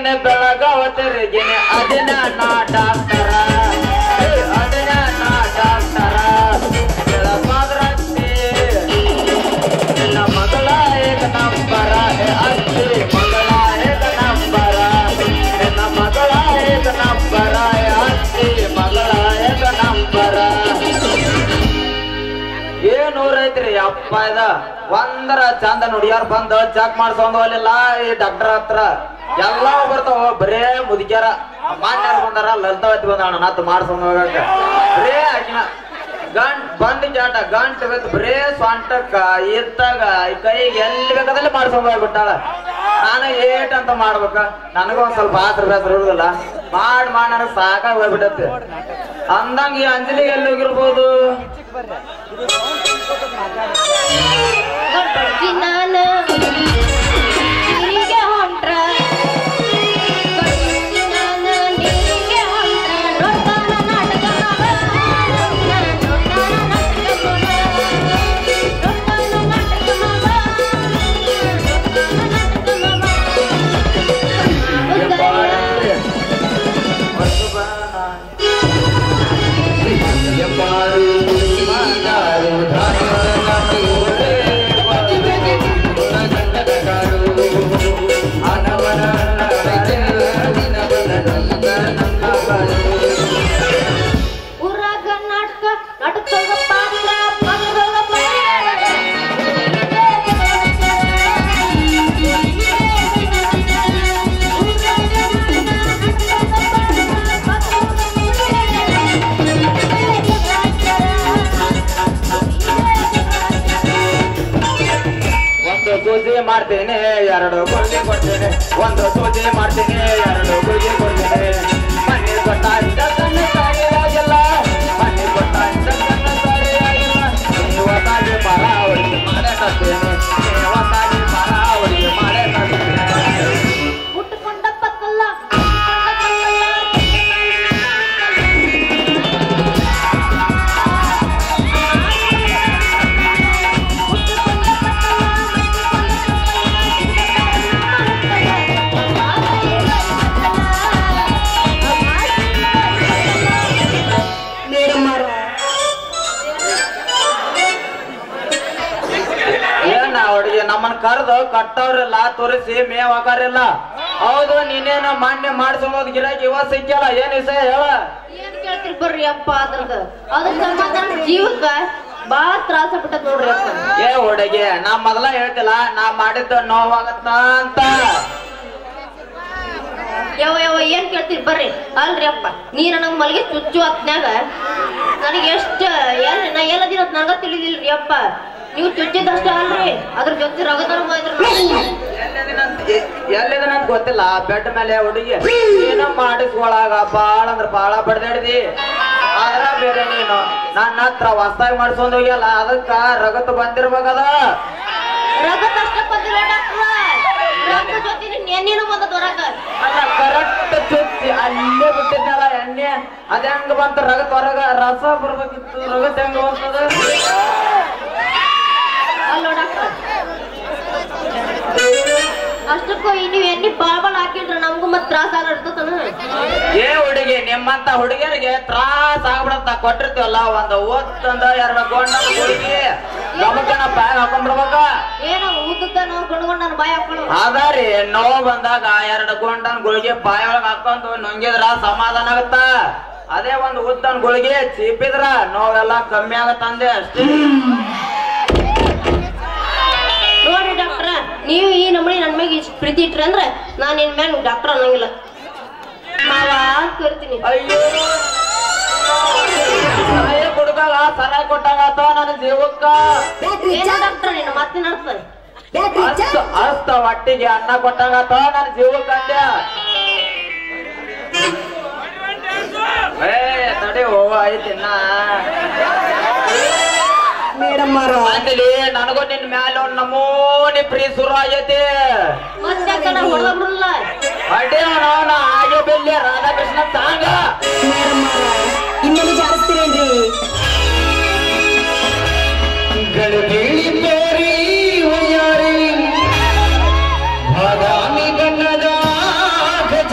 ತಿರುಗಿನ ಬೆಳಗಾವ ತಿರುಗಿನ ಅದಿನ ನಾ ಡಾಕ್ಟರ ಏ, ಅದಿನ ನಾ ಡಾಕ್ಟರ ಬೆಳಗಾದ್ರತ್ತಿ ನಿನ್ನ ಮಗಳ ಏಕ ನಂಬರ ಏ ಅತ್ತಿ ಮಗಳ ಏಕ ನಂಬರ ನಿನ್ನ ಮಗಳ ಏಕ ನಂಬರ ಏ ಅತ್ತಿ ಮಗಳ ಏಕ ನಂಬರ ಏನ್ ಊರೈತ್ರಿ ಅಪ್ಪ ಇದ ಒಂದರ ಚಂದ ನುಡಿಯಾರ್ ಬಂದು ಚೆಕ್ ಮಾಡ್ಸೊಂದು ಅಲ್ಲಿಲ್ಲ ಈ ಡಾಕ್ಟರ್ ಹತ್ರ ಎಲ್ಲಾ ಬರ್ತಾವ ಬರೇ ಮುದುಕ್ಯಾರ ಮಾನ್ಯಾರ ಬಂದಾರ ಲಲಿತಾವತಿ ಬಂದಾಣ ನತ್ ಮಾಡ್ಸೊಂದ್ ಹೋಗಕ ಬರೇ ಆಕಿನ ಗಂಟ್ ಬಂದ್ ಜಾಟ ಗಂಟ್ ಬಿದ್ದು ಬರೇ ಸ್ವಂಟಕ್ಕ ಇತ್ತಾಗ ಈ ಕೈಗೆ ಎಲ್ಲಿ ಬೇಕಾದಲ್ಲಿ ಮಾಡ್ಸೊಂದ್ ಹೋಗ್ಬಿಟ್ಟಾಳ ನಾನು ಏಟ್ ಅಂತ ಮಾಡ್ಬೇಕ ನನಗೂ ಒಂದ್ ಸ್ವಲ್ಪ ಆಸರ ಬೇಸರ ಇರುದಿಲ್ಲ ಮಾಡ್ ಮಾಡಿ ನನಗ್ ಸಾಕಾಗಿ ಹೋಗ್ಬಿಟ್ಟತ್ತೆ ಅಂದಂಗ ಈ ಅಂಜಲಿ ಎಲ್ಲಿ ಹೋಗಿರ್ಬೋದು ಗಡ್ಬಡ್ಗಿ ನಾನು ನೀರಿಗೆ ಹೊಂಟ್ರ ಗಡ್ಬಡ್ಗಿ ನಾನು ನೀರಿಗೆ ಹೊಂಟ್ರ ನೋಡ್ತಾನ ನಾಟಕ ನೋಡ್ತಾನ ನಾಟಕ ನೋಡ್ತಾನ ನಾಟಕ ಊರಾಗ ನಾಟಕ ನಾಟಕದ ಪಾತ್ರ ಪಾತ್ರದ ಒಂದು ಸೂಜಿ ಮಾಡ್ತೇನೆ ಎರಡು ಗುಳಿಗೆ ಕೊಡ್ತೇನೆ ಒಂದು ಸೂಜಿ ಮಾಡ್ತೇನೆ ಎರಡು ಗುಳಿಗೆ ಕೊಡ್ತೇನೆ ಮನೆ ಕೊಟ್ಟ ಕಣ್ಣು ಸಾರಿಯಾಗಿಲ್ಲ ಮನೆ ಕೊಟ್ಟ ಕಣ್ಣು ಸಾರಿಯಾಗಿಲ್ಲ ನೀವತ್ತಾಗಿ ಮರ ಅವಳಿಗೆ ಮಾಡೇ ತರ್ತೇನೆ ನೀವತ್ತಾಗಿ ಮರ ಅವಳಿಗೆ ಮಾಡೇ ತರ್ತೇನೆ ಹುಟ್ಟುಕೊಂಡ ಪಕ್ಕಲ್ಲ ಏನ ಅವಳಿಗೆ ನಮ್ಮನ್ನ ಕರೆದು ಕಟ್ಟವ್ರಿಲ್ಲ ತೋರಿಸಿ ಮೇವ್ ಹಾಕಾರಿಲ್ಲ ಹೌದು ನೀನೇನು ಮಾನ್ಯ ಮಾಡಿಸೋದ್ ಗಿರಾಕಿ ಇವ ಸಿಕ್ಕಲ್ಲ ಏನ್ ವಿಷಯ ಹೇಳ ಏನ್ ಕೇಳ್ತೀರಿ ಬರ್ರಿ ಅಪ್ಪ ಅದ್ರದ ಅದ್ರ ಸಂಬಂಧ ನನ್ ಜೀವಕ್ಕ ಬಾಳ ತ್ರಾಸ ಬಿಟ್ಟದ ನೋಡ್ರಿ ಅಪ್ಪ ಏ ಹುಡುಗಿ ನಾ ಮೊದಲ ಹೇಳ್ತಿಲ್ಲ ನಾ ಮಾಡಿದ್ದು ನೋವಾಗತ್ತ ಅಂತ ಯಾವ ಯಾವ ಏನ್ ಕೇಳ್ತೀರಿ ಬರ್ರಿ ಅಲ್ರಿ ಅಪ್ಪ ನೀ ನನಗ್ ಮಲ್ಗೆ ಚುಚ್ಚು ಹೊತ್ನ್ಯಾಗ ನನಗೆ ಎಷ್ಟ ಎಲ್ ನಾ ಎಲ್ಲ ದಿನ ನನಗ ತಿಳಿದಿಲ್ರಿ ಅಪ್ಪ ನೀವು ಚುಚ್ಚಿದಷ್ಟ ಅಲ್ರಿ ಅದ್ರ ಜೊತೆ ರಗದರ ಎಲ್ಲಿದನಂತ ಗೊತ್ತಿಲ್ಲ ಬೆಡ್ ಮೇಲೆ ಹುಡುಗಿ ಏನೋ ಮಾಡಿಸ್ಕೊಳಾಗ ಬಾಳ ಅಂದ್ರ ಬಾಳ ಬಡ್ದಾಡಿದಿ ಆದ್ರ ಬೇರೆ ನೀನು ನನ್ನ ಹತ್ರ ಹೊಸ್ದಾಗಿ ಮಾಡ್ಸ್ಕೊಂಡ್ ಹೋಗ್ಯಲ್ಲ ಅದಕ್ಕ ರಗತ್ ಬಂದಿರ್ಬೇಕದ ರಗತ್ ಅಷ್ಟ ಬಂದಿಲ್ಲ ಡಾಕ್ಟ್ರ ರಗತ ಜೊತೆ ನೆನ್ನೇನು ಬಂದದ ಹೊರಗ ಅಲ್ಲ ಕರೆಕ್ಟ್ ಚುಚ್ಚಿ ಅಲ್ಲೇ ಬಿಟ್ಟಿದ್ದಲ್ಲ ಎಣ್ಣೆ ಅದ ಹೆಂಗ ಬಂತ ರಗತ್ ಹೊರಗ ರಸ ಬರ್ಬೇಕಿತ್ತು ರಗತ್ ಹೆಂಗ ಬರ್ತದ ಅಲ್ಲೋ ಡಾಕ್ಟ್ರ ಅಷ್ಟಕ್ಕೂ ಈ ನೀವ್ ಎಣ್ಣೆ ಬಾಳ್ ಬಾಳ್ ಹಾಕಿದ್ರ ನಮಗೂ ಮತ್ ತ್ರಾಸ ಆಗಿರ್ತತನ ಏ ಹುಡುಗಿ ನಿಮ್ಮಂತ ಹುಡುಗಿಯರಿಗೆ ತ್ರಾಸ ಆಗ್ಬಿಡತ್ತ ಕೊಟ್ಟಿರ್ತೀವಲ್ಲ ಒಂದ್ ಓದ್ತಂದ ಎರಡು ಗೊಂಡ ಹುಡುಗಿ ಗಮಕನ ಬ್ಯಾಗ್ ಹಾಕೊಂಡ್ಬಿಡ್ಬೇಕ ಏನೋ ಉದ್ದದ ನಾವು ಗುಣಗೊಂಡ್ ನನ್ನ ಬಾಯ್ ಹಾಕೊಳ್ಳೋ ಅದಾರಿ ನೋವು ಬಂದಾಗ ಎರಡು ಗೊಂಡನ್ ಗುಳಿಗೆ ಬಾಯೊಳಗ ಹಾಕೊಂಡು ನುಂಗಿದ್ರ ಸಮಾಧಾನ ಆಗತ್ತ ಅದೇ ಒಂದ್ ಉದ್ದನ್ ಗುಳಿಗೆ ಚೀಪಿದ್ರ ನೋವೆಲ್ಲ ಕಮ್ಮಿ ಆಗತ್ತಂದೆ ಅಷ್ಟೇ ನೋಡ್ರಿ ಡಾಕ್ಟ್ರ ನೀವು ಈ ನಮ್ಮನಿ ನನ್ ಮ್ಯಾಗ ಇಷ್ಟ್ ಪ್ರೀತಿ ಇಟ್ರಿ ಅಂದ್ರ ನಾನ್ ನಿನ್ ಮ್ಯಾಗ ಡಾಕ್ಟರ್ ಅನ್ನಂಗಿಲ್ಲ ಮಾವ ಅಂತ ಕರಿತೀನಿ ಅಯ್ಯೋ ನಾಯಿ ಹುಡುಗಾಗ ಸರಾಯಿ ಕೊಟ್ಟಾಗ ಅಥವಾ ನನ್ನ ಜೀವಕ್ಕ ಏನೋ ಡಾಕ್ಟ್ರ ನಿನ್ನ ಮಾತಿನ ಅರ್ಥ ಅಸ್ತ ಅಸ್ತ ಹೊಟ್ಟಿಗೆ ಅನ್ನ ಕೊಟ್ಟಾಗ ಅಥವಾ ನನ್ನ ಜೀವಕ್ಕ ಅಂದ್ಯ ಏ ತಡಿ ಹೋಗ ಐತಿನ್ನ ಮೇಡಮ್ ಅಂದ್ಲಿ ನನಗೂ ನಿನ್ ಮ್ಯಾಲ ಒಂದ್ ನಮೂನಿ ಪ್ರೀ ಶುರು ಆಗೈತಿ ಮತ್ತೆ ಕಣ ಹೊಡೆದ ಬಿಡಲ್ಲ ಅಡ್ಡಿ ಅವನ ಹಾಗೆ ಬೆಲ್ಲಿ ರಾಧಾಕೃಷ್ಣ ಸಾಂಗ ಮೇಡಮ್ ಇನ್ನೆಲ್ಲಿ ಜಾರಿಸ್ತೀರೇನ್ರಿ ಗಳಗಿಳಿ ಮೇರಿ ಒಯ್ಯಾರಿ ಬಾದಾಮಿ ಬಣ್ಣದ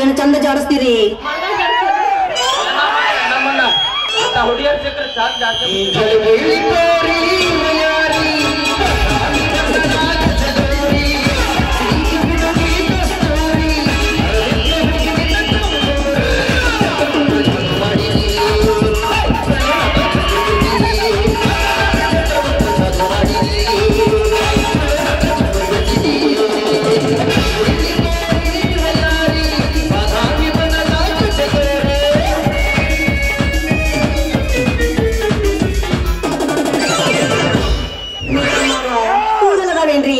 ಏನು ಚಂದ ಜಾಡಿಸ್ತೀರಿ ಮಗ ಜಾಡ್ಸ್ತೀರಿ. ನಮ್ಮನ್ನ ಅಂತ ಹುಡುಗಿಯರ್ ಸಿಕ್ಕರೆ ಸಾಕು ಜಾಸ್ತಿ ಕೂದಲದಾವೇನ್ರಿ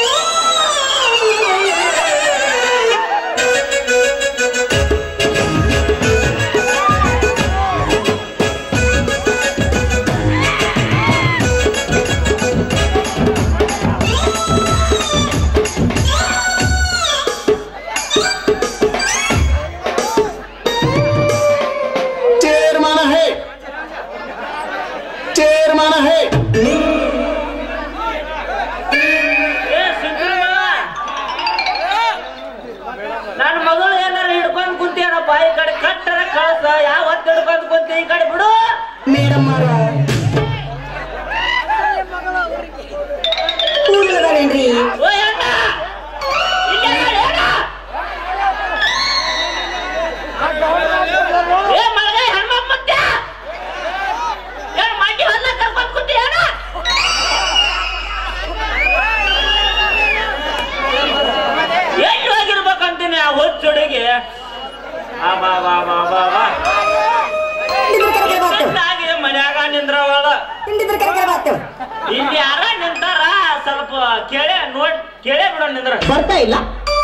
चेयरमैन है चेयरमैन है ನನ್ನ ಮಗಳು ಏನಾರ ಹಿಡ್ಕೊಂಡ್ ಕುಂತೀಯನಪ್ಪ ಈ ಕಡೆ ಕಟ್ಟರ ಕಳ್ಸ ಯಾವ ಹೊತ್ತು ಹಿಡ್ಕೊಂಡ್ ಕುಂತಿ ಈ ಕಡೆ ಬಿಡು ಮೇಡಮ್ ಮಾರ ಕೂದಲದಾವೇನ್ರಿ ಓ ಅಣ್ಣ ಇಲ್ಲೇ ನೋಡು, ಅಣ್ಣ. ಏ ಮಗ ಹೆಣ್ಮಕ್ ಮುತ್ಯ ಏನ್ ಮಂಡಿ ಹೊಲ ಕರ್ಕೊಂಡ್ ಕುಂತಿ ಅಣ್ಣ ಎಲ್ಲಿ ಹೋಗಿರ್ಬೇಕಂತೀನಿ ಆ ಹುಚ್ಚ ಹುಡುಗಿ ಆ ಬಾ ಬಾ ಬಾ ಬಾ ಬಾ ತಿಂಡಿದ್ರ ಕರೆಗೆ ಬಾತು ಚೆನ್ನಾಗಿ ಮನ್ಯಾಗ ನಿಂದ್ರವಳ ತಿಂಡಿದ್ರ ಕರೆಗೆ ಬಾತು ಇಲ್ಲಿ ಯಾರ ನಿಂತಾರ ಸ್ವಲ್ಪ ಕೇಳೆ ನೋಡ್ ಕೇಳೇ ಬಿಡೋ ನಿಂದ್ರ ಬರ್ತಾ ಇಲ್ಲ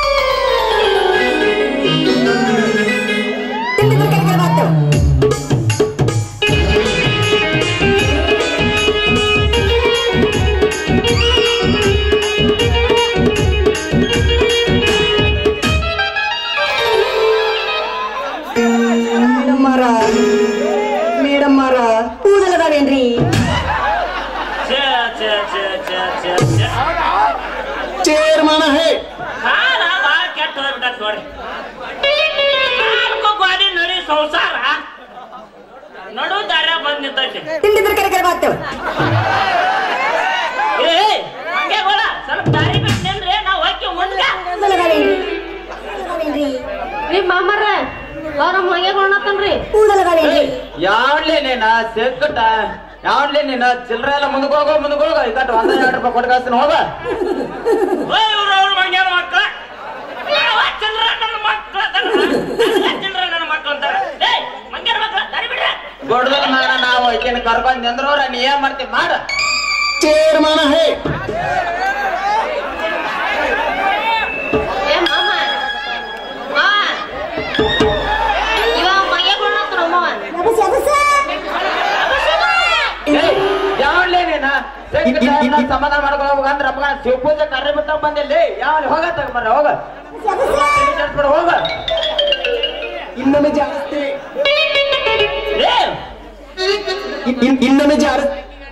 ತಿಂಡಿದ್ರ ಕರೆಗೆ ಬಾತು ಮೇಡಮ್ ಮಾರ ಮೇಡಮ್ ಮಾರ ಕೂದಲದಾವೇನ್ರಿ ಛೇ ಛೇ ಛೇ ಛೇ ಛೇ ಛೇ चेयरमैन है ಕಾಲ ಭಾಳ ಕೆಟ್ಟ ಹೋಗ್ಬಿಟ್ಟತ್ ನೋಡಿ ನಾಲ್ಕು ಗಾಡಿ ನಡಿ ಸಂಸಾರ ನಡು ದಾರ್ಯ ಬಂದ್ ನಿಂತೈತಿ ತಿಂಡಿದ್ರ ಕರೆಗೆ ಬಾತು ಏ ಹಂಗೆ ಗೋಳ ಸ್ವಲ್ಪ ದಾರಿ ಬಿಟ್ಟು ನಿಂದ್ರೆ ನಾವು ಹೋಗಿ ಮುಂದೆ ಕೂದಲದಾವೇನ್ರಿ ಕೂದಲದಾವೇನ್ರಿ ರೀ ಮಾಮರ ಅವ್ರ ಮಗೆ ಕೊಂಡತನ್ರಿ ಕೂದಲದಾವೇನ್ರಿ ಯಾವ್ಲಿ ನೀನ ಸಿಕ್ಕಟ ಯಾವ್ಲಿ ನೀನ ಚಿಲ್ರೆ ಎಲ್ಲ ಮುಂದಕ್ಕೆ ಹೋಗೋ ಮುಂದಕ್ಕೆ ಹೋಗೋ ಈ ಕಟ್ ಒಂದ ಎರಡು ರೂಪಾಯಿ ಕೊಟ್ಟು ಹೋಗ ಓ ಇವ್ರು ಅವ್ರ ಮಂಗ್ಯಾರ ಮಕ್ಕಳ ಚಂದ್ರ ನನ್ನ ಮಕ್ಕಳ ಚಂದ್ರ ನನ್ನ ಮಕ್ಕಳು ಅಂತಾರೆ ಏ ಮಂಗ್ಯಾರ ಮಕ್ಕಳ ದಾರಿ ಬಿಡ್ರ ದೊಡ್ಡದ ಮಾಡ ನಾವು ಈಕಿನ ಕರ್ಕೊಂಡ್ ನಿಂದ್ರವ್ರ ನೀ ಏನ್ ಮಾಡ್ತಿ ಮಾಡ चेयरमैन है ಏ ಮಾಮ ಮಾ ಇವ ಮಗೆ ಕೊಂಡತ್ರ ಮಾವ ಯಾವ್ಲಿ ನೀನ ಸಿಕ್ಕಟ ನಾ ಸಮಾಧಾನ ಮಾಡ್ಕೊಂಡು ಹೋಗಂದ್ರ ಅಪ್ಪ ಶಿವಪೂಜೆ ಕಾರ್ಯ ಬಿಟ್ಟ ಬಂದಿಲ್ಲಿ ಯಾವ ಹೋಗ ತಗೊಂಬರ್ರಿ ಹೋಗ ಬಿಡ ಹೋಗ ಇನ್ನೊಮ್ಮೆ ಜಾಸ್ತಿ ಏ ಇನ್- ಇನ್- ಇನ್ನೊಮ್ಮೆ ಜಾರ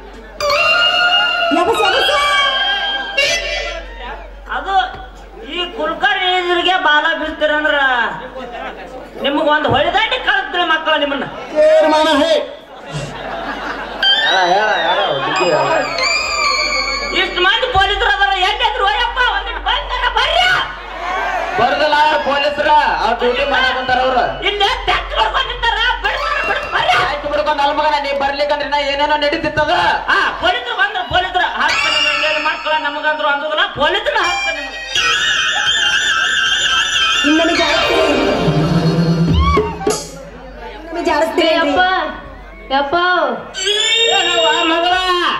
ಅದು ಈ ಕುಲ್ಕರ್ಣಿ ಎದುರಿಗೆ ಬಾಲ ಬೀಳ್ತೀರಂದ್ರ ನಿಮ್ಗ ಒಂದು ಹೊಳಿದಾಟಿ ಕಳಿಸ್ತೀರಿ ಮಕ್ಕಳ ನಿಮ್ಮನ್ನ चेयरमैन है ಹೇಳ ಹೇಳ ಹೇಳ ಹುಡುಗಿ ಹೇಳ. ಇಷ್ಟು ಮಂದಿ ಪೊಲೀಸರು ಅದರ ಎಲ್ಲಿದ್ರು ಹೋಯಪ್ಪ ಒಂದಿಟ್ಟು ಬಂದಾರ ಬರ್ರಿ ಬರ್ದಲ್ಲ ಪೊಲೀಸರ ಅವ್ರ ಡ್ಯೂಟಿ ಮಾಡಕ್ ಕುಂತಾರ ಅವ್ರು ಇಲ್ಲೇ ತೆತ್ತು ಮಾಡ್ಕೊಂಡು ನಿಂತಾರ ಬಿಡ್ತಾರ ಬಿಡ್ ಬರ್ರಿ ಆಯ್ತು ಬಿಡ್ಕೊಂಡ್ ಅಲ್ಮಗನ ನೀ ಬರ್ಲಿಕ್ಕಂದ್ರೆ ನಾ ಏನೇನೋ ನಡೀತಿತ್ತದ ಹಾ ಪೊಲೀಸರು ಬಂದ್ರು ಪೊಲೀಸರು ಹಾಕ್ತಾನೆ ನಿಮ್ಗೆ ಮಕ್ಕಳ ನಮಗಂದ್ರು ಅಂದದಲ್ಲ ಪೊಲೀಸರು ಹಾಕ್ತಾನೆ ನಿಮ್ಗೆ ಇನ್ನೊಮ್ಮೆ ಜಾಡಿಸ್ತೀರಿ ಇನ್ನೊಮ್ಮೆ ಜಾಡಿಸ್ತೀರಿ ಯಪ್ಪ ಯಪ್ಪ ಏನವ್ವ ಮಗಳ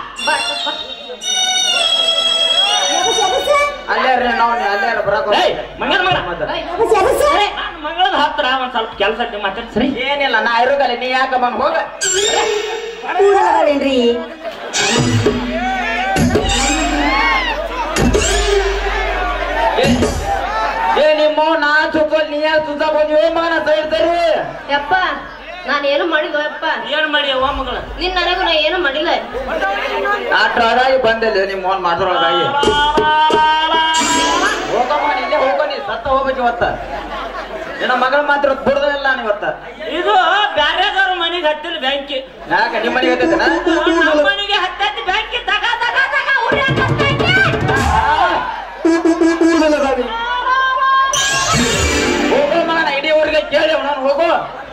ಅಲ್ಲೇ ರೀ ನಾವು ಅಲ್ಲೇ ಬರಕ್ ಏಯ್ ಮಂಗನ ಮಗಳ ಮತ್ತೆ. ನನ್ನ ಮಗಳದ ಹತ್ರ ಒಂದ್ ಸ್ವಲ್ಪ ಕೆಲಸ ಮತ್ತೆ ಸರಿ ಏನಿಲ್ಲ ನಾ ಇರೋಗಲ್ಲ ನೀ ಯಾಕ ಬಂದ್ ಹೋಗ ಕೂದಲದಾವೇನ್ರಿ ಏ- ಏ ನಿಮ್ಮ ನಾ ಸುತ್ತೋಲ್ ನೀ ಯಾಕೆ ಸುತ್ತ ಬಂದಿವೆ ಮಗನ ಸೈಡ್ ಸರಿ ಯಪ್ಪ ನಾನು ಏನು ಮಾಡಿದ್ವ ಯಪ್ಪ ಏನ್ ಮಾಡಿ ಅವ್ವ ಮಗಳ ನಿನ್ ನನಗೂ ನಾ ಏನು ಮಾಡಿಲ್ಲ ಆಟ್ರಾಗಿ ಬಂದಿಲ್ಲ ನಿಮ್ಮ ಫೋನ್ ಮಾಡ್ರೊಳಗಾಗಿ ಹೋಗಮ್ಮ ಇಲ್ಲೇ ಹೋಗೋ ನೀ ಸತ್ತ ಹೋಗ್ಬೇಕು ಇವತ್ತ ನಿನ್ನ ಮಗಳ ಮಾತ್ರ ಬಿಡದೇ ಇಲ್ಲ ಇವತ್ತ ಇದು ಬ್ಯಾರೆದವ್ರ ಮನೆಗೆ ಹತ್ತಿಲ್ಲ ಬ್ಯಾಂಕಿ ಯಾಕ ನಿಮ್ಮ ಮನೆಗೆ ಹತ್ತೈತೇನ? ನಮ್ಮ ಮನೆಗೆ ಹತ್ತೈತಿ ಬ್ಯಾಂಕಿ ತಗ ತಗ ತಗ ಉರಿಯಾಕತ್ತೈತಿ. ಊರಲದಾವಿ ಹೋಗೋ ಮಗನ ಇಡೀ ಊರಿಗೆ ಕೇಳಿ ನಾನು ಹೋಗು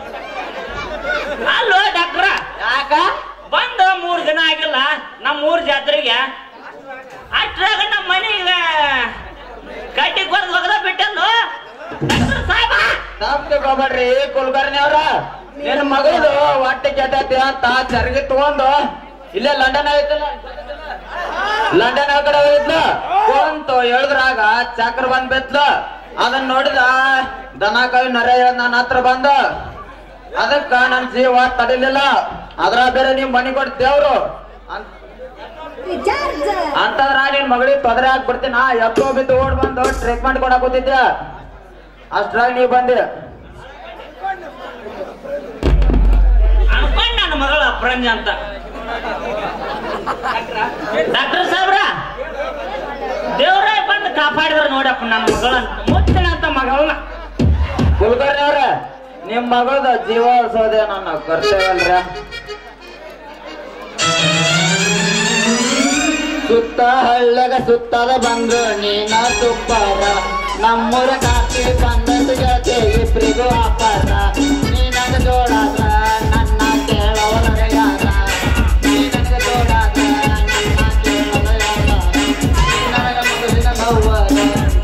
ಅಲ್ಲೋ ಡಾಕ್ಟ್ರ ಯಾಕ ಬಂದ ಮೂರ್ ದಿನ ಆಗಿಲ್ಲ ನಮ್ಮ ಊರ್ ಜಾತ್ರೆಗೆ ಅಷ್ಟ್ರಾಗ ನಮ್ಮ ಮನೆಗೆ ಕಟ್ಟಿ ಕೊರ್ದು ಒಗದ ಬಿಟ್ಟಲ್ಲು ಡಾಕ್ಟರ್ ಸಾಹೇಬ ತಪ್ಪು ತಿಳ್ಕೊಬೇಡ್ರಿ ಕುಲಕರ್ಣಿ ಅವ್ರ ನಿನ್ನ ಮಗಳು ಹೊಟ್ಟೆ ಕೆಟ್ಟೈತಿ ಅಂತ ಚರ್ಗಿ ತಗೊಂಡು ಇಲ್ಲೇ ಲಂಡನ್ ಐತಲ್ಲ ಲಂಡನ್ ಆ ಕಡೆ ಹೋಗಿದ್ಲು ಕುಂತು ಎಳ್ದ್ರಾಗ ಚಕ್ರ ಬಂದ್ ಬಿತ್ಲು ಅದನ್ನ ನೋಡಿದ ದನ ಕೈ ನರ ನನ್ನ ಹತ್ರ ಬಂದು ಅದಕ್ಕ ನನ್ ಜೀವ ತಡಿಲಿಲ್ಲ ಅದ್ರ ಬೇರೆ ನಿಮ್ ಮನಿ ಕೊಟ್ಟು ದೇವ್ರು ಅಂತ ರಿಚಾರ್ಜ್ ಅಂತಂದ್ರ ನಿನ್ ಮಗಳಿಗೆ ತೊಂದರೆ ಹಾಕ್ಬಿಡ್ತೀನಿ ನಾ ಎಪ್ಪೋ ಬಿದ್ದು ಓಡ್ ಬಂದು ಟ್ರೀಟ್ಮೆಂಟ್ ಕೊಡಕ್ ಕೂತಿದ್ದೆ ಅಷ್ಟ್ರಾಗ ನೀ ಬಂದೆ ಅನ್ಕೊಂಡ್ ನನ್ನ ಮಗಳ ಅಪ್ರಂಜ ಅಂತ ಡಾಕ್ಟರ್ ಸಾಹೇಬ್ರ ದೇವ್ರ ಬಂದು ಕಾಪಾಡಿದ್ರ ನೋಡಪ್ಪ ನನ್ನ ಮಗಳನ್ನ ಮುಚ್ಚಿನ ಅಂತ ಮಗಳನ್ನ ಕುಲಕರ್ಣಿ ಅವ್ರ ನಿಮ್ ಮಗಳದ ಜೀವ ಉಳಿಸೋದೇ ನನ್ನ ಕರ್ತವ್ಯ ಅಲ್ರ ಸುತ್ತ ಹಳ್ಳಗ ಸುತ್ತದ ಬಂದ್ರು ನೀನ ತುಪ್ಪರ ನಮ್ಮೂರ ಕಾಕಿ ಬಂದದ್ದು ಗೆಳತಿ ಇಬ್ರಿಗೂ ಅಪ್ಪರ ನೀ ನನಗ ಜೋಡಾದ್ರ ನನ್ನ ಕೇಳೋರ ಯಾರ ನೀ ನನಗ ಜೋಡಾದ್ರ ನನ್ನ ಕೇಳೋರ ಯಾರ ನೀ ನನಗ ಮಗುವಿನ ನೋವರ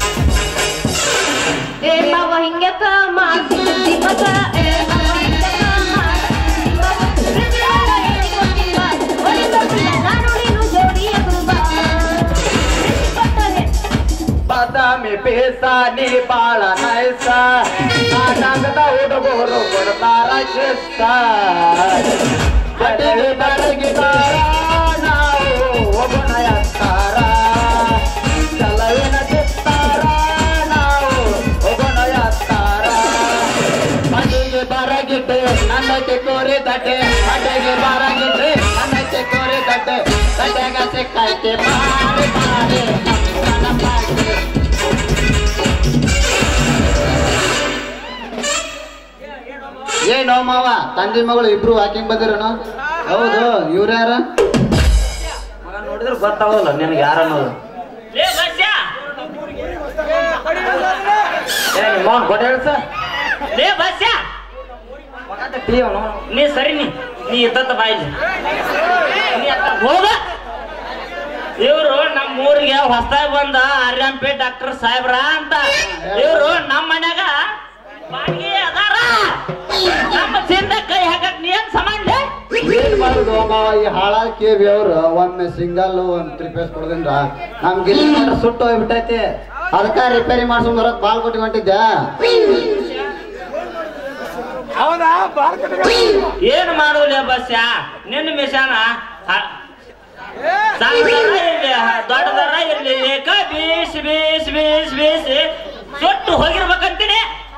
ಏ ಮಾವ ಹಿಂಗ್ಯಾಕ ಮಾಡ್ತಿ ಮಗ ಏ ಮಾವ ಹಿಂಗ್ಯಾಕ ಮಾಡ್ತಿ ಮಗ? ಪ್ರೀತಿಯಾಗ ಹೇಳಿಕೊಟ್ಟಿಲ್ಲ, ಒಲಿಬೇಕಿಲ್ಲ, ನಾನು ನೀನು ಜೋಡಿಯ ಕುರುಬ. ಕೊಟ್ಟರೆ ಬಾದಾಮಿ ಪೀಸ ನೀ ಬಾಳ ನೈಸ ನಾಟಕದ ಹುಡುಗರು ಕೊಡ್ತಾರ ಕಿಸ್ಸ ಬಡಗಿ ಬಡಗಿದಾರ ನಾವು ಒಬ್ಬನ ಎತ್ತಾರ ಚಲವಿನ ಚಿತ್ತಾರ ನಾವು ಒಬ್ಬನ ಎತ್ತಾರ ಬಡಗಿ ಬರಗಿದ್ದೆ ನನ್ನ ಕೋರಿ ತಟ್ಟೆ ಬಡಗಿ ಬರಗಿದ್ದೆ ನನ್ನ ಕೋರಿ ತಟ್ಟೆ ತಟ್ಟೆಗ ಸಿಕ್ಕೈತೆ ಬಾರಿ ಬಾರಿ ನನ್ನ ಪಾಟಿ. ಏನೋ ಮಾವ ತಂದೆ ಮಗಳು ಇಬ್ರು ವಾಕಿಂಗ್ ಬಂದಿರೋನು ಹೌದು ಇವ್ರ ಯಾರ ಮಗ ನೋಡಿದ್ರೆ ಗೊತ್ತಾಗೋದಿಲ್ಲ ನಿನಗೆ ಯಾರು ಅನ್ನೋದು ಲೇ ಬಸ್ಯ ಏ ನಿಮ್ಮ ಕೊಟ್ಟೆ ಹೇಳ್ಸ ಲೇ ಬಸ್ಯ ಟೀ ಅವನು ನೀ ಸರಿ ನೀ ನೀ ಇದ್ದತ್ತ ಬಾಯಿಲಿ ನೀ ಅತ್ತ ಹೋಗ ಇವರು ನಮ್ಮ ಊರಿಗೆ ಹೊಸದಾಗಿ ಬಂದ ಆರ್ಯಂಪೇಟ್ ಡಾಕ್ಟರ್ ಸಾಹೇಬ್ರ ಅಂತ ಇವರು ನಮ್ಮ ಮನ್ಯಾಗ ಬಾಡಿಗೆ ಅದಾರ ನಮ್ಮ ಚಿಂದ ಕೈ ಹಾಕಕ್ ನೀ ಏನ್ ಸಂಬಂಧ ಏನ್ ಮಾಡುದು ಮಾವ ಈ ಹಾಳಾದ ಕೇವಿ ಅವ್ರು ಒಮ್ಮೆ ಸಿಂಗಲ್ ಒಂದ್ ತ್ರೀ ಪೇಸ್ ಕೊಡದಿಂದ ನಮ್ಗೆ ಇಲ್ಲಿ ನೋಡ್ರೆ ಸುಟ್ಟು ಹೋಗ್ಬಿಟ್ಟೈತಿ ಅದಕ್ಕ ರಿಪೇರಿ ಮಾಡ್ಸ್ಕೊಂಡ್ ಬರಕ್ ಬಾಲ್ ಕೊಟ್ಟು ಹೊಂಟಿದ್ದೆ ಏನ್ ಮಾಡುದಿಲ್ಲ ಬಸ್ಯ ನಿನ್ನ ಮಿಷಾನ ಸಣ್ಣದರ ಇರ್ಲಿ ದೊಡ್ಡದರ ಇರ್ಲಿ ಲೇಕ ಬೀಸ್ ಬೀಸ್ ಬೀಸ್ ಬೀಸಿ ಸುಟ್ಟು ಹೋಗಿರ್ಬೇಕಂತೀನಿ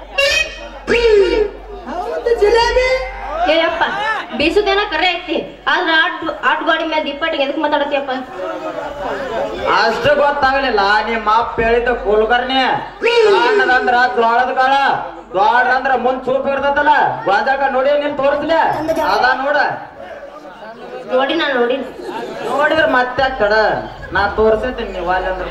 ಏಯಪ್ಪ ಬೀಸುದೇನ ಕರೆ ಐತಿ ಆದ್ರ ಆಟ್ ಆಟ್ ಗಾಡಿ ಮೇಲೆ ದಿಪ್ಪಟ್ಟಿಗೆ ಎದಕ್ ಮಾತಾಡತಿಯಪ್ಪ ಅಷ್ಟು ಗೊತ್ತಾಗಲಿಲ್ಲ ನಿಮ್ಮ ಅಪ್ಪ ಹೇಳಿದ ಕುಲ್ಕರ್ಣಿ ಸಣ್ಣದಂದ್ರ ದ್ವಾಳದ ಕಾಳ ದ್ವಾಡ ಅಂದ್ರ ಮುಂದ್ ಸೂಪ್ ಇರ್ತದಲ್ಲ ಗೊಂಜಾಕ ನೋಡಿ ನೀನ್ ತೋರಿಸ್ಲಿ ಅದ ನೋಡ ನೋಡಿ ನಾನು ನೋಡಿ ನೋಡಿದ್ರ ಮತ್ತೆ ತಡ ನಾ ತೋರ್ಸಿದ್ದೀನಿ ನೀವು ಅಲ್ಲಿ ಅಂದ್ರ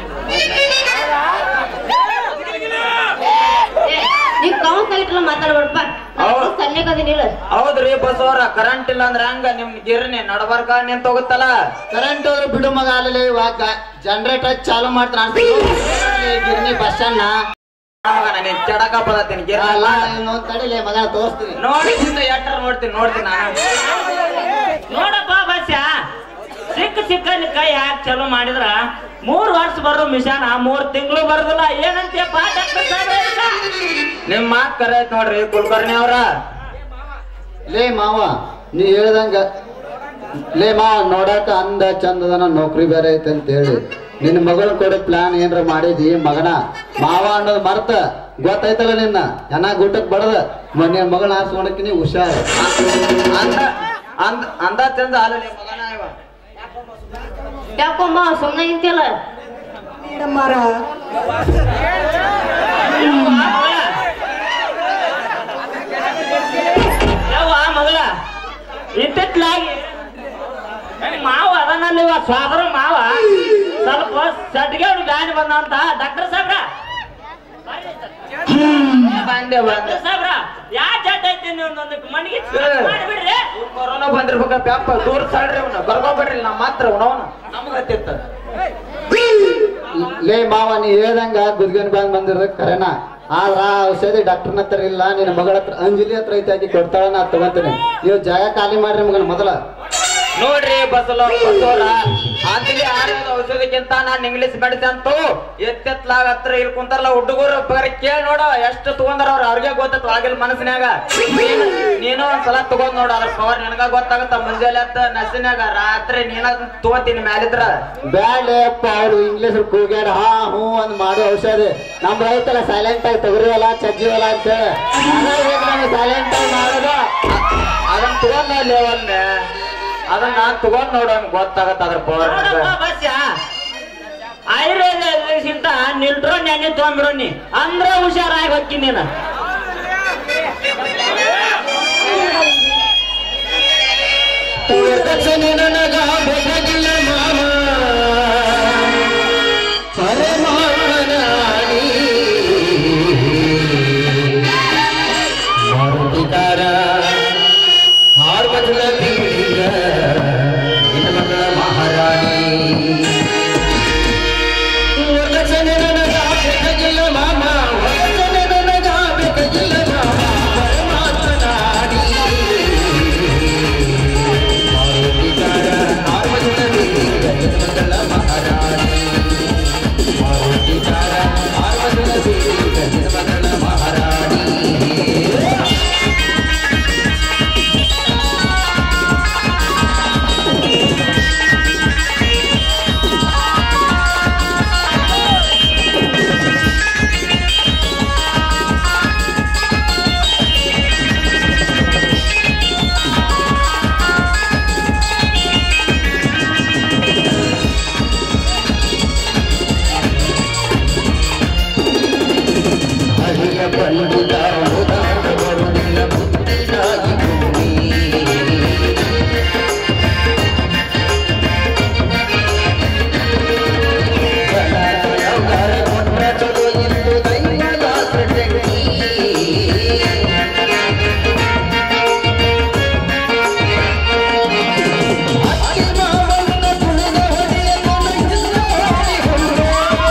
ನೀವ್ ಕೌಂಟ್ ಆಗಿಟ್ಟಲ್ಲ ಮಾತಾಡ್ಬೇಡಪ್ಪ ಹೌದು. ಸನ್ಯಾಗದಿನಿಲ್ಲ ಹೌದ್ರಿ ಬಸವರ ಕರೆಂಟ್ ಇಲ್ಲ ಅಂದ್ರ ಹಂಗ ನಿಮ್ ಗಿರ್ನಿ ನಡಬರ್ಕ ನಿಂತ ಹೋಗುತ್ತಲ್ಲ ಕರೆಂಟ್ ಹೋದ್ರೆ ಬಿಡು ಮಗ ಅಲ್ಲಿ ಇವಾಗ ಜನರೇಟರ್ ಚಾಲು ಮಾಡ್ತಾನೆ ಗಿರ್ನಿ ಬಸ್ ಸ್ಟ್ಯಾಂಡ್ ಮಗನ ನೀನ್ ಚಡಕ ಬದತ್ತೀನಿ ಗಿರ್ನಿ ಅಲ್ಲ ಅಲ್ಲ ಇನ್ನೊಂದ್ ತಡಿಲಿ ಮಗ ತೋರಿಸ್ತೀನಿ ನೋಡಿ ಹಿಂದೆ ಎಟ್ಟರ್ ನೋಡ್ತೀನಿ ನೋಡ್ತೀನಿ ನಾನು ನೋಡಪ್ಪ ಬಸ್ಯ ಸಿಕ್ಕ ಸಿಕ್ಕಲ್ಲಿ ಕೈ ಹಾಕಿ ಚಲೋ ಮಾಡಿದ್ರ ಮೂರ್ ವರ್ಷ ಬರೋ ಮಿಷಾನ ಮೂರ್ ತಿಂಗಳು ಬರೋದಿಲ್ಲ ಏನಂತೀಯಪ್ಪ ಡಾಕ್ಟರ್ ಸಾಹೇಬ್ರೆ ಇದಕ್ಕ? ನಿಮ್ ಮಾತ್ ಕರೆ ಐತ್ ನೋಡ್ರಿ ಕುಲಕರ್ಣಿ ಅವ್ರ ಲೇ ಮಾವ ನೀ ಹೇಳ್ದಂಗ ಲೇ ಮಾವ ನೋಡಾಕ ಅಂದ ಚಂದದನ ನೌಕರಿ ಬೇರೆ ಐತೆ ಅಂತ ಹೇಳಿ ನಿನ್ನ ಮಗಳ ಕೊಡೋ ಪ್ಲಾನ್ ಏನ್ರ ಮಾಡಿದಿ ಮಗನ ಮಾವ ಅನ್ನೋದು ಮರ್ತ ಗೊತ್ತೈತಲ್ಲ ನಿನ್ನ ಚೆನ್ನಾಗ್ ಊಟಕ್ ಬಡದ ನಿನ್ನ ಮಗಳ ಹಾಸ್ಕೊಳಕ್ಕೆ ನೀ ಹುಷಾರ್ ಅಂದ ಅಂದ ಅಂದ ಚಂದ ಅಲ್ಲ ನಿಮ್ ಮಗನ ಇವ ಯಾಕಮ್ಮ ಸುಮ್ಮನೆ ನಿಂತಿಯಲ್ಲ ಮೇಡಮ್ ಮಾರ ಆಗಿ ಏನ್ ಮಾವ ಅದನಲ್ಲಿ ಇವ ಸ್ವಾದ್ರ ಮಾವ ಸ್ವಲ್ಪ ಸಡ್ಗೆ ಗಾಡಿ ಬಂದಂತ ಡಾಕ್ಟರ್ ಸಾಹೇಬ್ರ ಬಂದೆ ಬಂದೆ ಡಾಕ್ಟರ್ ಸಾಹೇಬ್ರ ಯಾ ಜಡ್ ಐತಿ ನೀವು ಒಂದು ಮನೆಗೆ ಮಾಡಿಬಿಡ್ರಿ ಕೊರೋನಾ ಬಂದಿರ್ಬೇಕ ಪ್ಯಾಪ ದೂರ ಸಾಡ್ರಿ ಅವನ ಬರ್ಕೋಬೇಡ್ರಿ ನಮ್ಮ ಮಾತ್ರ ಅವನವನು ನಮ್ಗ ಹತ್ತಿತ್ತ ಲೇ ಮಾವ ನೀ ಹೇಳ್ದಂಗ ಗುದ್ಗನ್ ಬಂದ್ ಬಂದಿರ ಕರೆನಾ ಆದ್ರ ಆ ಔಷಧಿ ಡಾಕ್ಟರ್ನ ಹತ್ರ ಇಲ್ಲ ನಿನ್ನ ಮಗಳ ಹತ್ರ ಅಂಜಲಿ ಹತ್ರ ಐತಿ ಆಕಿ ಕೊಡ್ತಾಳ ನಾ ತಗೊಂತೀನಿ ನೀವು ಜಾಗ ಖಾಲಿ ಮಾಡ್ರಿ ಮಗನ ಮೊದಲ ನೋಡ್ರಿ ಬಸಲ ಬಸವರ ಅಂತಿಗೆ ಆರೋಗ್ಯದ ಔಷಧಿಕ್ಕಿಂತ ನಾನ್ ಇಂಗ್ಲಿಷ್ ಮೆಡಿಸಿನ್ ಅಂತೂ ಎತ್ತೆತ್ಲಾಗ ಹತ್ರ ಇಲ್ಲಿ ಕುಂತಾರಲ್ಲ ಹುಡುಗರು ಬರೀ ಕೇಳಿ ನೋಡ ಎಷ್ಟು ತಗೊಂಡಾರ ಅವ್ರ ಅವ್ರಿಗೆ ಗೊತ್ತತ್ ಆಗಿಲ್ ಮನಸ್ಸಿನಾಗ ನೀನು ನೀನು ಒಂದ್ಸಲ ತಗೊಂಡ್ ನೋಡ ಅದ್ರ ಪವರ್ ನಿನಗ ಗೊತ್ತಾಗತ್ತ ಮುಂಜಾನೆ ಹತ್ತ ನಸಿನಾಗ ರಾತ್ರಿ ನೀನ ತಗೋತೀನಿ ಮ್ಯಾಲಿದ್ರ ಬ್ಯಾಡ್ಲೆ ಅಪ್ಪ ಅವ್ರು ಇಂಗ್ಲೀಷ್ ಕೂಗ್ಯಾಡ ಹಾ ಹೂ ಅಂದ್ ಮಾಡೋ ಔಷಧಿ ನಮ್ ಐತಲ್ಲ ಸೈಲೆಂಟ್ ಆಗಿ ತೊಗರಿ ಹೊಲ ಚಜ್ಜಿ ಹೊಲ ಅಂತ ಹೇಳಿ ಸೈಲೆಂಟ್ ಆಗಿ ಮಾಡೋದು ಅದನ್ನ ತಗೊಂಡ್ ನೋಡ್ಲಿ ಒಂದೆ ಅದನ್ನ ತಗೊಂಡ್ ನೋಡೋನ್ ಗೊತ್ತಾಗತ್ತ ಅದ್ರ ಪವರ್ ನೋಡಪ್ಪ ಬಸ್ಯ ಆಯುರ್ವೇದಕ್ಕಿಂತ ನಿಲ್ಟ್ರೋ ನೆನೆ ತೊಗೊಂಬಿರೋ ನೀ ಅಂದ್ರ ಹುಷಾರಾಗಿ ಹೋಗ್ತೀನಿ ನೀನು ನನಗ ಬೇಕಾಗಿಲ್ಲ ಮಾಮ ಪರಮಾನಾಡಿ ಮಾರುತಿಕಾರ ಹಾರ್ ಬದಲ ಬೀಗ ನಿನ್ನ ಮಗಳ ಮಹಾರಾಣಿ ವರದಕ್ಷಿಣೆ ನನಗ ಬೇಕಾಗಿಲ್ಲ ಮಾಮ ವರದಕ್ಷಿಣೆ ನನಗ ಬೇಕಾಗಿಲ್ಲ ಮಾಮ ಪರಮಾತ್ಮನಾಡಿ ಮಾರುತಿಕಾರ ಹಾರ್ ಬದಲ ಬೀಗ ನಿನ್ನ ಮಗಳ ಮಹಾರಾಣಿ ಮಾರುತಿಕಾರ ಹಾರ್ ಬದಲ ಬೀಗ ನಿನ್ನ ಮಗಳ ಮಹಾರಾಣಿ ಹರಿಯ ಪಂಡಿತ ಬರುವುದಿಲ್ಲ ಮುತ್ತಿನಾಗಿ ಭೂಮಿ ಚಲೋ ಇತ್ತು ದೈವದ ಸೃಷ್ಟಿ ಅಕ್ಕಿ ಮಾವನ್ನ ಕುಣಿದ ಹೊಡೆಯ ಕೊನೆಗಿಲ್ಲ ಹೊಡೆಯುವುದು.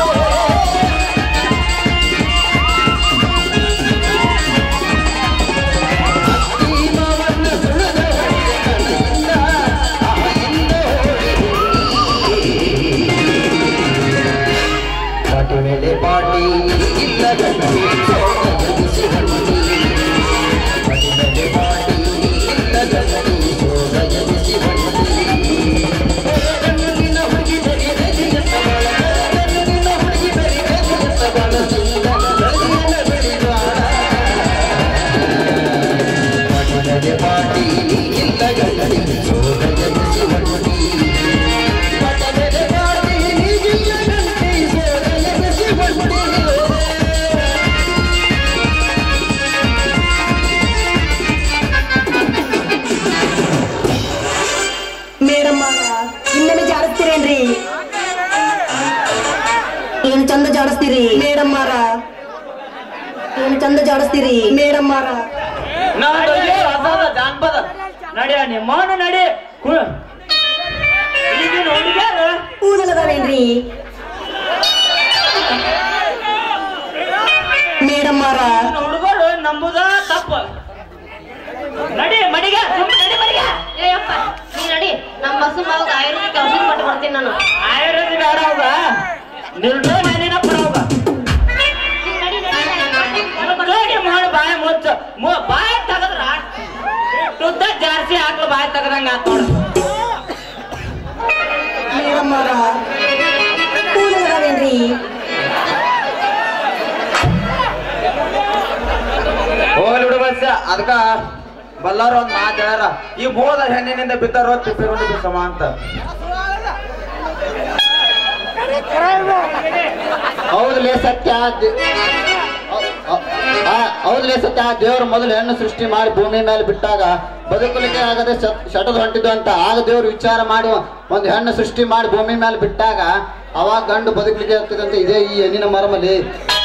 ಅಕ್ಕಿ ಮಾವನ್ನ ಕುಣಿದ ಹೊಡೆಯ ಕಣದಿಂದ ಆಯಿಂದ ಪಾಟಿ ಮೇಲೆ ಪಾಟಿ ಇಲ್ಲ ಗಂಟಿ ಸೋಗದಿಸಿ ಹಂಟಿ ಪಾಟಿ ಮೇಲೆ ಪಾಟಿ ಇಲ್ಲ ಗಂಟಿ ಸೋಗದಿಸಿ ಹಂಟಿ ಗಂಡಿನ ಹುಡುಗಿ ಬರಿ ಗದಿಯತ್ತ ಬಾಳ ಗಂಡಿನ ಹುಡುಗಿ ಬರಿ ಗದಿಯತ್ತ ಬಾಳ ಚಿಂದ ಗದಿಯನ್ನ ಬೆಳಿಬಾರ ಪಾಟಿ ಮೇಲೆ ಪಾಟಿ ಇಲ್ಲ ಗಂಟಿ ಸೋಗದಿಸಿ ಹಂಟಿ ಪಾಟಿ ಮೇಲೆ ಪಾಟಿ ಇಲ್ಲ ಗಂಟಿ ಸೋಗದಿಸಿ ಹಂಟಿ ಮೇಡಮ್ ಇನ್ನೊಮ್ಮೆ ಜಾಡಿಸ್ತೀರೇನ್ರಿ ಏನ್ ಚಂದ ಜಾಡಿಸ್ತೀರಿ ಮೇಡಮ್ ಮಾರ ಏನ್ ಚಂದ ಜಾಡಿಸ್ತೀರಿ ಮೇಡಮ್ ಮಾರ ನಂದು ಇದೆ ಹೊಸದ ಜಾನಪದ ನಡಿಯ ನಿಮ್ಮವನು ನಡಿ ಕು- ಈಗಿನ ಹುಡುಗ್ಯಾರು ಕೂದಲದವೇನ್ರಿ ಮೇಡಮ್ ಮಾರ ಹುಡುಗರು ನಂಬುದ ತಪ್ಪು ನಡಿ ಮಡಿಗ ಸುಮ್ನೆ ನಡಿ ಮಡಿಗ ಏಯಪ್ಪ ನೀ ನಡಿ ನಮ್ಮ ಬಸ್ಸು ಮಾವಾಗ ಆಯುರ್ವೇದಿಕ್ ಔಷಧ ಕೊಟ್ಟು ಬರ್ತೀನಿ ನಾನು ಆಯುರ್ವೇದ ಬೇಡ ಹೋಗ ನಿಲ್ಟ್ರೋ ನೆನೆನ ಪರ ಹೋಗ ನೀ ನಡಿ ನಡಿ ನೋಡಿ ಮಾಡು ಬಾಯಿ ಮುಚ್ಚ ಮು- ಬಾಯಿ ತೆಗದ್ರ ಶುದ್ಧ ಜಾರ್ಸಿ ಹಾಕ್ಲು ಬಾಯಿ ತೆಗದಂಗ ಆತ್ ನೋಡು ಮೇಡಮ್ ಮಾರ ಕೂದಲದವೇನ್ರಿ ಹೋಗ್ಲಿ ಬಿಡು ಬಸ್ ಅದಕ್ಕ ಬಲ್ಲಾರ ಒಂದ್ ಮಾತು ಹೇಳ್ಯಾರ ಈ ಬೋದ ಹೆಣ್ಣಿನಿಂದ ಬಿದ್ದಾರೋ ತಿಪ್ಪಿಕೊಂಡು ಬಿಸಮ ಅಂತ ಹೌದಲೇ ಸತ್ಯ ದಿ- ಹೌದ್ಲೇ ಸತ್ಯ ಆ ದೇವ್ರು ಮೊದಲು ಹೆಣ್ಣು ಸೃಷ್ಟಿ ಮಾಡಿ ಭೂಮಿ ಮೇಲೆ ಬಿಟ್ಟಾಗ ಬದುಕಲಿಕ್ಕೆ ಆಗದೆ ಶಟದ್ ಹೊಂಟಿದ್ದು ಅಂತ ಆಗ ದೇವ್ರು ವಿಚಾರ ಮಾಡಿ ಒಂದು ಹೆಣ್ಣು ಸೃಷ್ಟಿ ಮಾಡಿ ಭೂಮಿ ಮೇಲೆ ಬಿಟ್ಟಾಗ ಅವಾಗ ಗಂಡು ಬದುಕಲಿಕ್ಕೆ ಆಗ್ತದಂತೆ ಇದೇ ಈ ಹೆಣ್ಣಿನ ಮರಮಲ್ಲಿ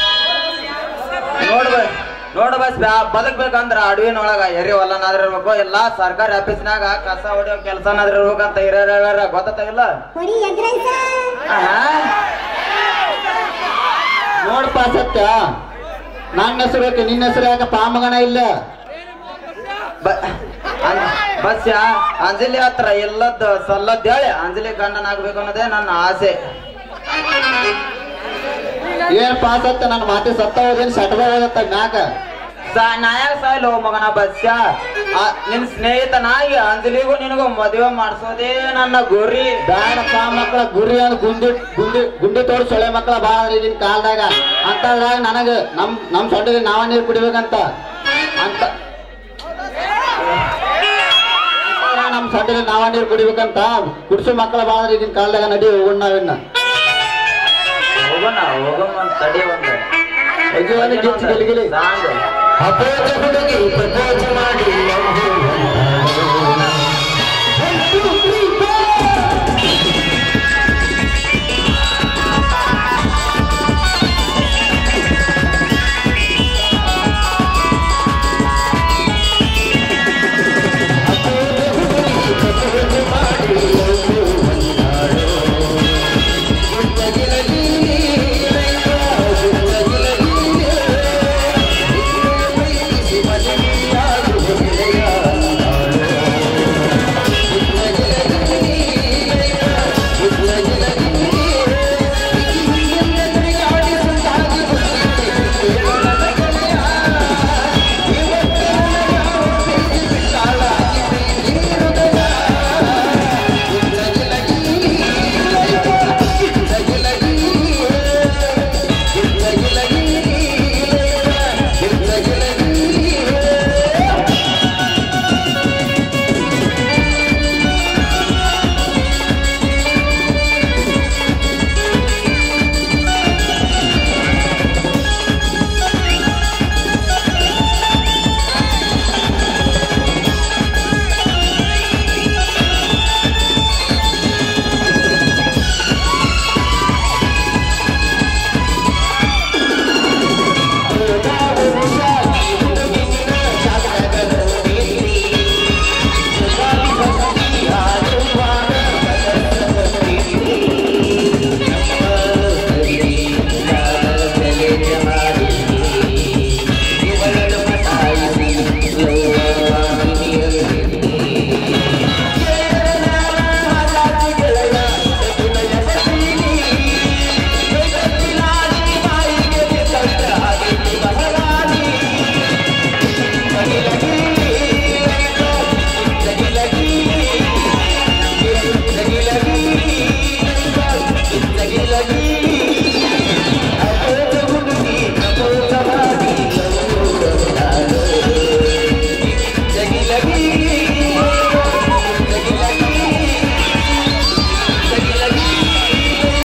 ನೋಡ್ಬ ನೋಡ್ ಬಸ್ ಬದುಕ್ಬೇಕಂದ್ರ ಅಡವಿನೊಳಗ ಎರಿ ಹೊಲನಾದ್ರ ಇರ್ಬೇಕು ಎಲ್ಲಾ ಸರ್ಕಾರಿ ಆಫೀಸ್ನಾಗ ಕಸ ಹೊಡಿಯೋ ಕೆಲ್ಸನಾದ್ರ ಇರ್ಬೇಕಂತ ಹಿರಿಯರ ಗೊತ್ತಾಗಿಲ್ಲ ನೋಡಪ್ಪ ಸತ್ಯ ನನ್ನ ಹೆಸರು ಯಾಕೆ ನಿನ್ನ ಹೆಸರು ಯಾಕೆ ಪಾಮಗಣ ಇಲ್ಲ ಬಸ್ ಅಂಜಲಿ ಹತ್ರ ಎಲ್ಲದ್ ಸಲ್ಲದ್ ಹೇಳಿ ಅಂಜಲಿ ಗಂಡನಾಗ್ಬೇಕು ಅನ್ನೋದೇ ನನ್ನ ಆಸೆ ಏನ್ ಪಾಸತ್ತ ನನ್ನ ಮಾತಿ ಸತ್ತ ಹೋದೇನ್ ಸಟದ ಹೋಗತ್ತ ಮ್ಯಾಕ ಸಾ- ನಾಯಾಗ ಸಾಯ್ಲು ಮಗನ ಬಸ್ಯ ಆ, ನಿನ್ ಸ್ನೇಹಿತನಾಗಿ ಅಂಜಲಿಗೂ ನಿನಗೂ ಮದುವೆ ಮಾಡ್ಸೋದೇ ನನ್ನ ಗುರಿ ಬ್ಯಾಡಪ್ಪ ಮಕ್ಕಳ ಗುರಿ ಅಂದ್ ಗುಂಡಿ ಗುಂಡಿ ಗುಂಡಿ ತೋಡ್ ಸೊಳೆ ಮಕ್ಕಳ ಬಾಳ ಈಗಿನ ಕಾಲದಾಗ ಅಂತದ್ರಾಗ ನನಗ ನಮ್ ನಮ್ ಸೊಂಡಿಗೆ ನಾವ ನೀರ್ ಕುಡಿಬೇಕಂತ ಅಂತ ಅಂತದ್ರಾಗ ನಮ್ ಸೊಂಡಿಗೆ ನಾವ ನೀರ್ ಕುಡಿಬೇಕಂತ ಕುಡ್ಸು ಮಕ್ಕಳ ಬಾಳ ಈಗಿನ ಕಾಲದಾಗ ನಡಿ ಹೋಗೋಣ ನಾವಿನ್ನ ಹೋಗೋಣ ಹೋಗೋಣ ತಡಿ ಒಂದು ಅಯ್ಯೋ, ಅಲ್ಲಿ ಗಿಚ್ಚಿ ಗಿಲಿಗಿಲಿ. ಸಾಂಗ್ ಅಪೋಜ ಹುಡುಗಿ ಪ್ರಪೋಜ ಮಾಡಿ